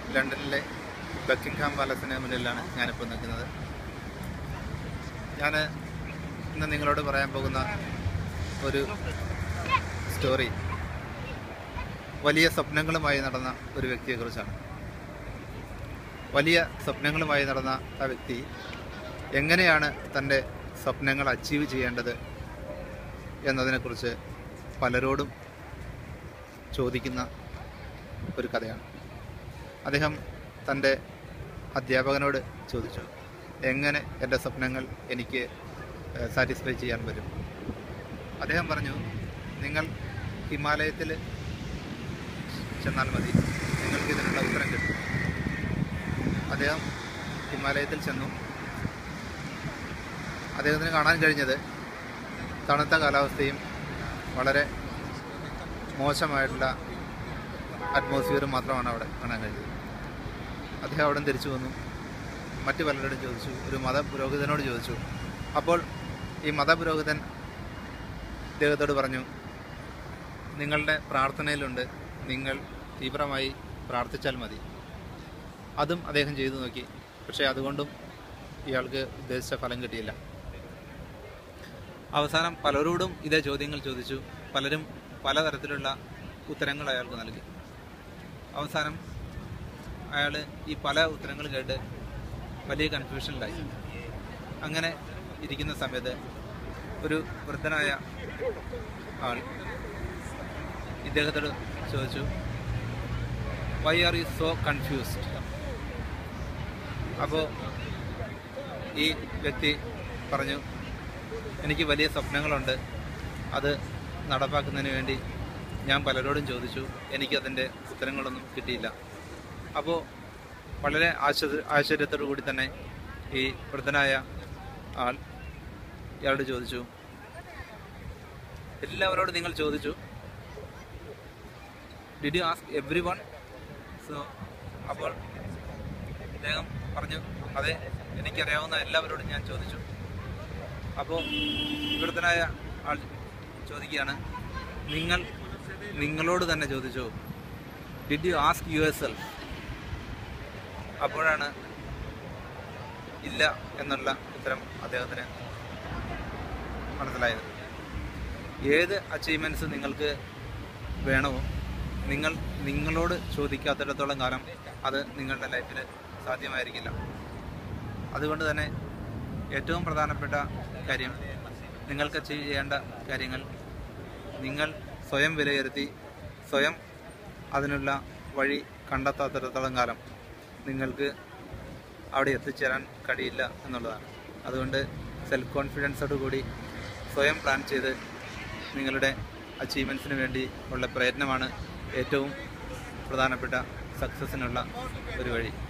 ലണ്ടനിലെ ബക്കിംഗ്ഹാം പാലസിന് മുന്നിലാണ് ഞാനിപ്പോൾ നിൽക്കുന്നത് ഞാൻ ഇന്ന് നിങ്ങളോട് പറയാൻ പോകുന്ന ഒരു സ്റ്റോറി വലിയ സ്വപ്നങ്ങളുമായി നടന്ന ഒരു വ്യക്തിയെക്കുറിച്ചാണ് വലിയ സ്വപ്നങ്ങളുമായി നടന്ന ആ വ്യക്തി എങ്ങനെയാണ് തൻ്റെ സ്വപ്നങ്ങൾ അച്ചീവ് ചെയ്യേണ്ടത് എന്നതിനെക്കുറിച്ച് പലരോടും ചോദിക്കുന്ന ഒരു കഥയാണ് അദ്ദേഹം തൻ്റെ അധ്യാപകനോട് ചോദിച്ചു എങ്ങനെ എൻ്റെ സ്വപ്നങ്ങൾ എനിക്ക് സാറ്റിസ്ഫൈ ചെയ്യാൻ പറ്റും അദ്ദേഹം പറഞ്ഞു നിങ്ങൾ ഹിമാലയത്തിൽ ചെന്നാൽ മതി നിങ്ങൾക്ക് ഇതിനുള്ള ഉത്തരം കിട്ടും അദ്ദേഹം ഹിമാലയത്തിൽ ചെന്നു അദ്ദേഹത്തിന് കാണാൻ കഴിഞ്ഞത് തണുത്ത കാലാവസ്ഥയും വളരെ മോശമായിട്ടുള്ള അറ്റ്മോസ്ഫിയറും മാത്രമാണ് അവിടെ കാണാൻ കഴിഞ്ഞത് അദ്ദേഹം അവിടെ നിന്ന് തിരിച്ചു വന്നു മറ്റു പലരോടും ചോദിച്ചു ഒരു മതപുരോഹിതനോട് ചോദിച്ചു അപ്പോൾ ഈ മതപുരോഹിതൻ ഇദ്ദേഹത്തോട് പറഞ്ഞു നിങ്ങളുടെ പ്രാർത്ഥനയിലുണ്ട് നിങ്ങൾ തീവ്രമായി പ്രാർത്ഥിച്ചാൽ മതി അതും അദ്ദേഹം ചെയ്തു നോക്കി പക്ഷേ അതുകൊണ്ടും ഇയാൾക്ക് ഉദ്ദേശിച്ച ഫലം കിട്ടിയില്ല അവസാനം പലരോടും ഇതേ ചോദ്യങ്ങൾ ചോദിച്ചു പലരും പലതരത്തിലുള്ള ഉത്തരങ്ങൾ അയാൾക്ക് നൽകി അവസാനം അയാൾ ഈ പല ഉത്തരങ്ങളും കേട്ട് വലിയ കൺഫ്യൂഷനിലായി അങ്ങനെ ഇരിക്കുന്ന സമയത്ത് ഒരു വൃദ്ധനായ ആൾ ഇദ്ദേഹത്തോട് ചോദിച്ചു why are you so confused അപ്പോൾ ഈ വ്യക്തി പറഞ്ഞു എനിക്ക് വലിയ സ്വപ്നങ്ങളുണ്ട് അത് നടപ്പാക്കുന്നതിന് വേണ്ടി ഞാൻ പലരോടും ചോദിച്ചു എനിക്കതിൻ്റെ ഉത്തരങ്ങളൊന്നും കിട്ടിയില്ല അപ്പോൾ വളരെ ആശ്ചര്യ ആശ്ചര്യത്തോടു കൂടി തന്നെ ഈ വൃദ്ധനായ ആൾ ഇയാളോട് ചോദിച്ചു എല്ലാവരോടും നിങ്ങൾ ചോദിച്ചു did you ask everyone so അപ്പോൾ അദ്ദേഹം പറഞ്ഞു അതെ എനിക്കറിയാവുന്ന എല്ലാവരോടും ഞാൻ ചോദിച്ചു അപ്പോൾ വൃദ്ധനായ ആൾ ചോദിക്കുകയാണ് നിങ്ങൾ നിങ്ങളോട് തന്നെ ചോദിച്ചു did you ask yourself അപ്പോഴാണ് ഇല്ല എന്നുള്ള ഉത്തരം അദ്ദേഹത്തിന് മനസ്സിലായത് ഏത് അച്ചീവ്മെൻറ്റ്സ് നിങ്ങൾക്ക് വേണമോ നിങ്ങൾ നിങ്ങളോട് ചോദിക്കാത്തിടത്തോളം കാലം അത് നിങ്ങളുടെ ലൈഫിൽ സാധ്യമായിരിക്കില്ല അതുകൊണ്ട് തന്നെ ഏറ്റവും പ്രധാനപ്പെട്ട കാര്യം നിങ്ങൾക്ക് അച്ചീവ് ചെയ്യേണ്ട കാര്യങ്ങൾ നിങ്ങൾ സ്വയം വിലയിരുത്തി സ്വയം അതിനുള്ള വഴി കണ്ടെത്താത്തിടത്തോളം കാലം നിങ്ങൾക്ക് അവിടെ എത്തിച്ചേരാൻ കഴിയില്ല എന്നുള്ളതാണ് അതുകൊണ്ട് സെൽഫ് കോൺഫിഡൻസോട് കൂടി സ്വയം പ്ലാൻ ചെയ്ത് നിങ്ങളുടെ അച്ചീവ്മെൻറ്റ്സിന് വേണ്ടി ഉള്ള പ്രയത്നമാണ് ഏറ്റവും പ്രധാനപ്പെട്ട സക്സസ്സിനുള്ള ഒരു വഴി